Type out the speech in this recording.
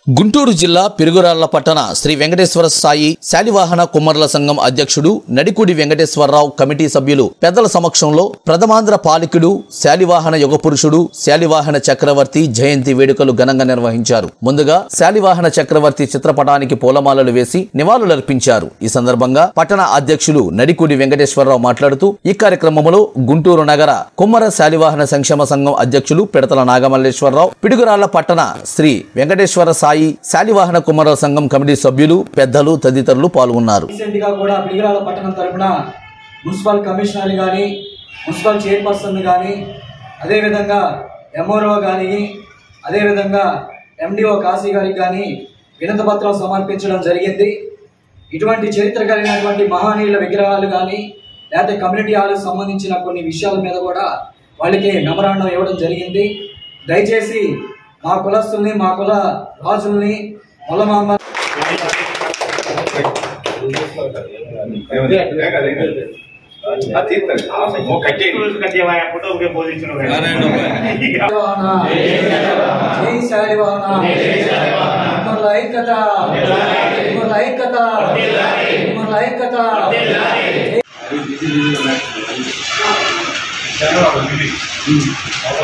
గుంటూరు జిల్లా పిరుగురాళ్ల పట్టణ శ్రీ వెంకటేశ్వర సాయి శాలివాహన కుమ్మర్ల సంఘం అధ్యక్షుడు నడికుడి వెంకటేశ్వరరావు కమిటీ సభ్యులు పెద్దల సమక్షంలో ప్రథమాంధ్ర పాలికుడు శాలివాహన యుగ పురుషుడు శాలివాహన చక్రవర్తి జయంతి వేడుకలు ఘనంగా నిర్వహించారు ముందుగా శాలివాహన చక్రవర్తి చిత్రపటానికి పూలమాలలు వేసి నివాళులర్పించారు ఈ సందర్భంగా పట్టణ అధ్యక్షులు నడికుడి వెంకటేశ్వరరావు మాట్లాడుతూ ఈ కార్యక్రమంలో గుంటూరు నగర కుమ్మర శాలివాహన సంక్షేమ సంఘం అధ్యక్షులు పిడతల నాగమల్లేశ్వరరావు పిడుగురాళ్ల పట్టణ శ్రీ వెంకటేశ్వర సాయి శాలివాహన కుమ్మర సంఘం కమిటీ సభ్యులు పెద్దలు తదితరులు పాల్గొన్నారు రీసెంట్ గా కూడా పిలిగిరాల పట్టణం తరపున మున్సిపల్ కమిషనర్ కానీ మున్సిపల్ చైర్పర్సన్ కానీ అదేవిధంగా ఎంఓఓ కానీ అదేవిధంగా ఎండిఓ కాశీ గారికి కానీ వినతి పత్రం సమర్పించడం జరిగింది ఇటువంటి చరిత్ర కలిగినటువంటి మహనీయుల విగ్రహాలు కానీ లేకపోతే కమ్యూనిటీ హాల్కి సంబంధించిన కొన్ని విషయాల మీద కూడా వాళ్ళకి మెమరాండం ఇవ్వడం జరిగింది దయచేసి మా కులస్తుల్ని మా కుల రాజుల్ని మొల్లమాంబ శాలివాహన జై శాలివాహన ఉమ్మర్ల ఐక్యత ఉమ్మర్ల ఐక్యత ఉమ్మర్ల ఐక్యత జై